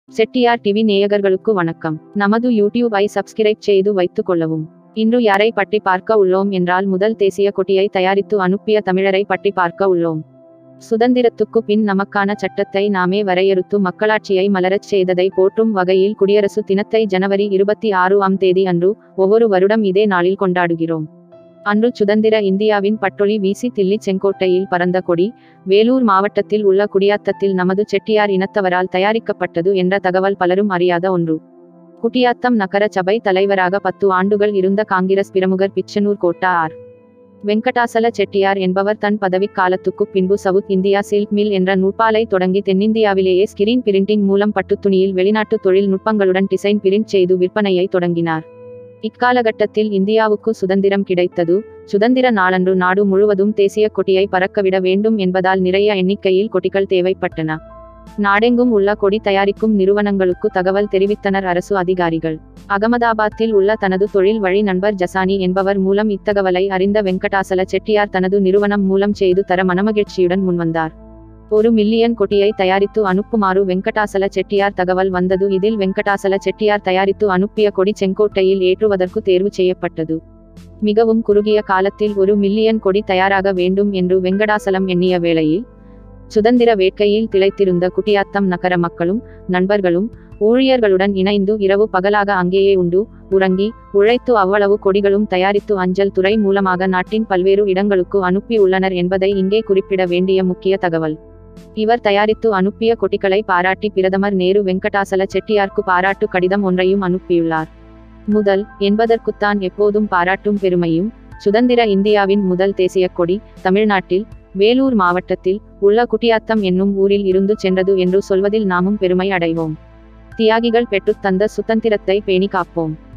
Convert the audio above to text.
Chettiar TV நேயர்களுக்கு வணக்கம் நமது யூடியூப் ஐ சப்ஸ்கிரைப் செய்து வைத்துக் கொள்ளவும் இன்று யாரை பற்றி பார்க்க உள்ளோம் என்றால் முதல் தேசிய கொடியை தயாரித்து அனுப்பிய தமிழரை பற்றி பார்க்க உள்ளோம் சுதந்திரத்துக்கு பின் நமக்கான சட்டத்தை நாமே வரையறுத்து மக்களாட்சியை மலரச் செய்ததை போற்றும் வகையில் குடியரசு தினத்தை ஜனவரி இருபத்தி ஆறு ஆம் தேதி அன்று ஒவ்வொரு வருடம் இதே நாளில் கொண்டாடுகிறோம் அன்று சுதந்திர இந்தியாவின் பட்டொளி வீசி தில்லி செங்கோட்டையில் பறந்த கொடி வேலூர் மாவட்டத்தில் உள்ள குடியாத்தத்தில் நமது செட்டியார் இனத்தவரால் தயாரிக்கப்பட்டது என்ற தகவல் பலரும் அறியாத ஒன்று குடியாத்தம் நகர சபை தலைவராக பத்து ஆண்டுகள் இருந்த காங்கிரஸ் பிரமுகர் பிச்சனூர் கோட்டா ஆர் வெங்கடாசல செட்டியார் என்பவர் தன் பதவிக் காலத்துக்கு பின்பு சவுத் இந்தியா சில்க் மில் என்ற நூற்பாலை தொடங்கி தென்னிந்தியாவிலேயே ஸ்கிரீன் பிரிண்டிங் மூலம் பட்டுத்துணியில் வெளிநாட்டு தொழில் நுட்பங்களுடன் டிசைன் பிரிண்ட் செய்து விற்பனையை தொடங்கினார் இக்காலகட்டத்தில் இந்தியாவுக்கு சுதந்திரம் கிடைத்தது சுதந்திர நாளன்று நாடு முழுவதும் தேசிய கொடியை பறக்கவிட வேண்டும் என்பதால் நிறைய எண்ணிக்கையில் கொடிகள் தேவைப்பட்டன நாடெங்கும் உள்ள கொடி தயாரிக்கும் நிறுவனங்களுக்கு தகவல் தெரிவித்தனர் அரசு அதிகாரிகள் அகமதாபாத்தில் உள்ள தனது தொழில் வழி நண்பர் ஜசானி என்பவர் மூலம் இத்தகவலை அறிந்த வெங்கடாசல செட்டியார் தனது நிறுவனம் மூலம் செய்து தர மனமகிழ்ச்சியுடன் முன்வந்தார் ஒரு மில்லியன் கொடியை தயாரித்து அனுப்புமாறு வெங்கடாசல செட்டியார் தகவல் வந்தது இதில் வெங்கடாசல செட்டியார் தயாரித்து அனுப்பிய கொடி செங்கோட்டையில் ஏற்றுவதற்கு தேர்வு செய்யப்பட்டது மிகவும் குறுகிய காலத்தில் ஒரு மில்லியன் கொடி தயாராக வேண்டும் என்று வெங்கடாசலம் எண்ணிய வேளையில் சுதந்திர வேட்கையில் திளைத்திருந்த குட்டியாத்தம் நகர மக்களும் நண்பர்களும் ஊழியர்களுடன் இணைந்து இரவு பகலாக அங்கேயே உண்டு உறங்கி உழைத்து அவ்வளவு கொடிகளும் தயாரித்து அஞ்சல் துறை மூலமாக நாட்டின் பல்வேறு இடங்களுக்கு அனுப்பி உள்ளனர் என்பதை இங்கே குறிப்பிட வேண்டிய முக்கிய தகவல் இவர் தயாரித்து அனுப்பிய கொடிகளை பாராட்டி பிரதமர் நேரு வெங்கடாசல செட்டியார்க்கு பாராட்டு கடிதம் ஒன்றையும் அனுப்பியுள்ளார் முதல் என்பதற்குத்தான் எப்போதும் பாராட்டும் பெருமையும் சுதந்திர இந்தியாவின் முதல் தேசிய கொடி தமிழ்நாட்டில் வேலூர் மாவட்டத்தில் உள்ள குட்டியாத்தம் என்னும் ஊரில் இருந்து சென்றது என்று சொல்வதில் நாமும் பெருமை அடைவோம் தியாகிகள் பெற்றுத் தந்த சுதந்திரத்தை பேணி காப்போம்